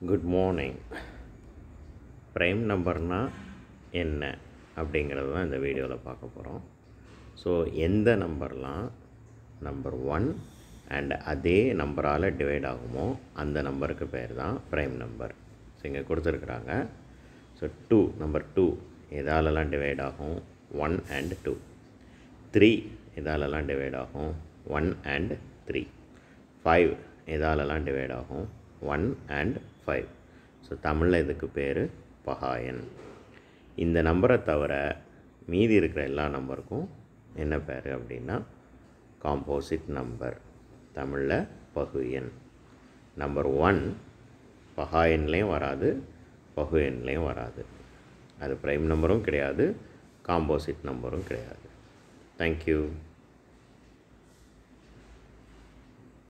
good morning prime நம்பர்னால் என்ன அப்படிங்கிறது தான் இந்த வீடியோவில் பார்க்க போகிறோம் ஸோ எந்த நம்பர்லாம் நம்பர் ஒன் அண்ட் அதே நம்பரால் டிவைட் ஆகுமோ அந்த நம்பருக்கு பேர் தான் ப்ரைம் நம்பர் ஸோ இங்கே கொடுத்துருக்குறாங்க ஸோ டூ நம்பர் டூ எதாலெல்லாம் டிவைட் ஆகும் ஒன் அண்ட் டூ த்ரீ எதாலெல்லாம் டிவைட் ஆகும் ஒன் அண்ட் த்ரீ ஃபைவ் எதாலெல்லாம் டிவைட் ஆகும் ஒன் அண்ட் ஃபைவ் ஸோ தமிழில் இதுக்கு பேர் பகாயன் இந்த நம்பரை தவிர மீதி இருக்கிற எல்லா நம்பருக்கும் என்ன பேர் அப்படின்னா காம்போசிட் நம்பர் தமிழில் பகு எண் நம்பர் ஒன் பகா எண்லேயும் வராது பகு எண்லேயும் வராது அது ப்ரைம் நம்பரும் கிடையாது காம்போசிட் நம்பரும் கிடையாது தேங்க்யூ